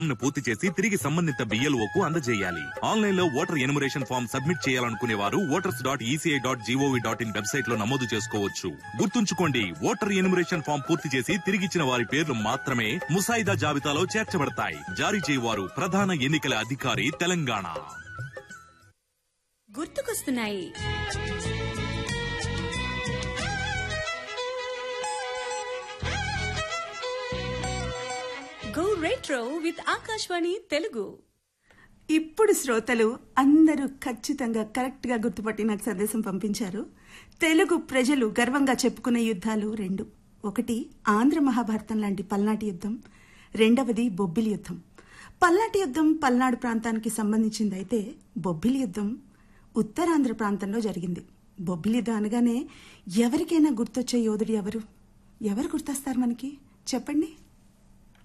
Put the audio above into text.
ను పూర్తి చేసి తిరిగి సంబంధిత బిఎల్ఓకు అందజేయాలి ఆన్లైన్ లో ఓటర్ ఎనుమరేషన్ ఫామ్ సబ్మిట్ చేయాలనుకునే వారు voters dot ECI dot GOV dot in website లో నమోదు చేసుకోవచ్చు గుర్తుంచుకోండి ఓటర్ ఎనుమరేషన్ ఫామ్ పూర్తి చేసి తిరిగిచ్చిన వారి పేర్లు మాత్రమే ముసాయిదా జాబితాలో చేర్చబడతాయి జారీ చేయవారు ప్రధాన ఎన్నికల అధికారి తెలంగాణ గుర్తుకొస్తున్నాయి go retro with Akashvani Telugu ఇప్పుడు శ్రోతలు అందరూ ఖచ్చితంగా కరెక్ట్ గా గుర్తుపట్టి నాకు సందేశం పంపించారు తెలుగు ప్రజలు గర్వంగా చెప్పుకునే యుద్ధాలు రెండు ఒకటి ఆంధ్ర మహాభారతం లాంటి పల్నాటి యుద్ధం రెండవది బొబ్బిలి యుద్ధం పల్నాటి యుద్ధం పల్నాడు ప్రాంతానికి సంబంధించిందైతే బొబ్బిలి యుద్ధం ఉత్తరాంధ్ర ప్రాంతంలో జరిగింది బొబ్బిలి యుద్ధం అనగానే ఎవరికైనా గుర్తొచ్చే యోధుడు ఎవరు ఎవరు గుర్తొస్తారు మనకి చెప్పండి